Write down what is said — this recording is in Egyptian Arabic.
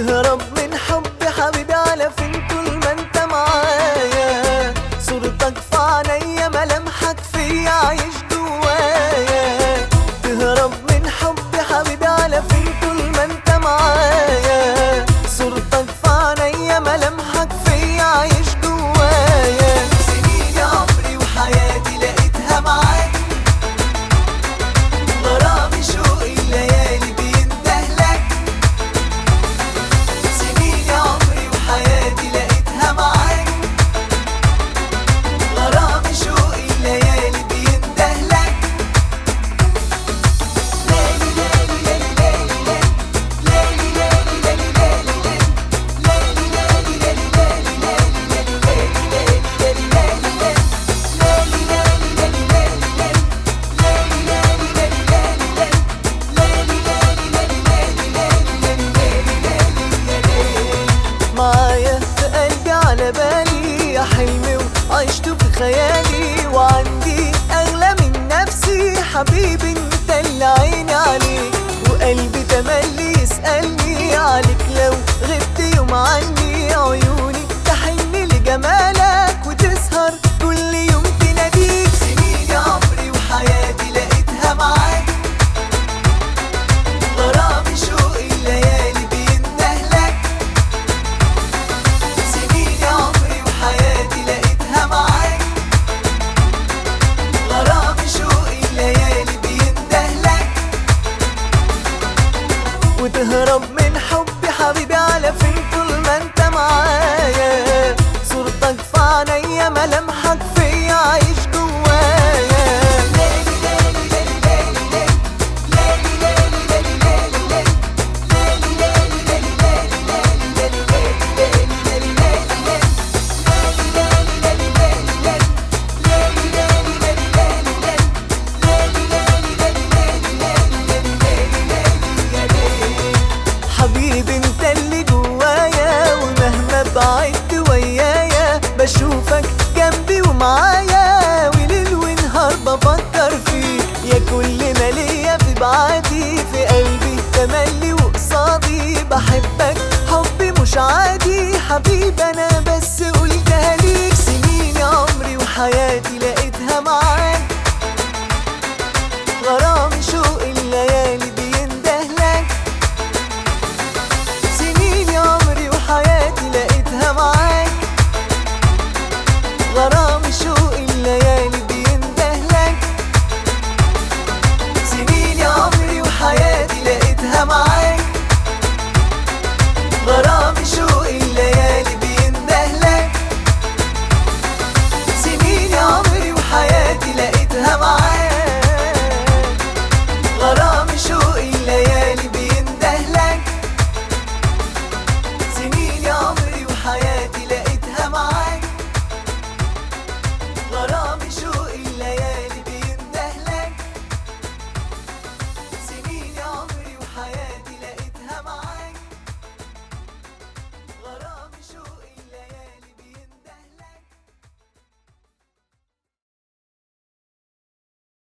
تهرب من حب حبيبي على فين طول ما انت معايا صورتك في عينيا ملامحك فيا عايش جوايا تهرب من حب حبيبي على فين طول ما انت معايا صورتك في عينيا ملامحك فيا عايش جوايا سنين عمري وحياتي لقيتها معاك غرامي شوقي الليالي بيندهلك سنين عمري وحياتي لقيتها معاك غرامي شوقي الليالي بيندهلك ليلي ليلي ليلي ليلي ليلي ليلي ليلي ليلي ليلي ليلي ليلي ليلي معايا في قلبي على بالي يا حلمي وعشته في خيالي وعندي اغلى من نفسي حبيبي انت اللي عيني عليك وقلبي تملي يسألني عليك لو غبت يوم عني عيوني تحن لجمالك وتسهر كل يوم تناديك سنين عمري وحياتي لقيتها معاك غرامي شوقي الليالي بيندهلك سنين عمري وحياتي لقيتها معاك غرامي شوقي الليالي بيندهلك وتهرب من حبي حبيبي على فين طول ما انت معايا صورتك في عينيا ملامحك فيا عايش جوايا ليلي ليلي ليلي ليلي ليلي ليلي ليلي حبيبي انت اللي جوايا ومهما بعدت ويايا بشوفك جنبي ومعايا وليل ونهار بفكر فيك يا كل ما ليا في بعادي في قلبي تملي وقصادي بحبك حبي مش عادي حبيبي انا بس قلتها ليك سنين عمري وحياتي لقيتها معاك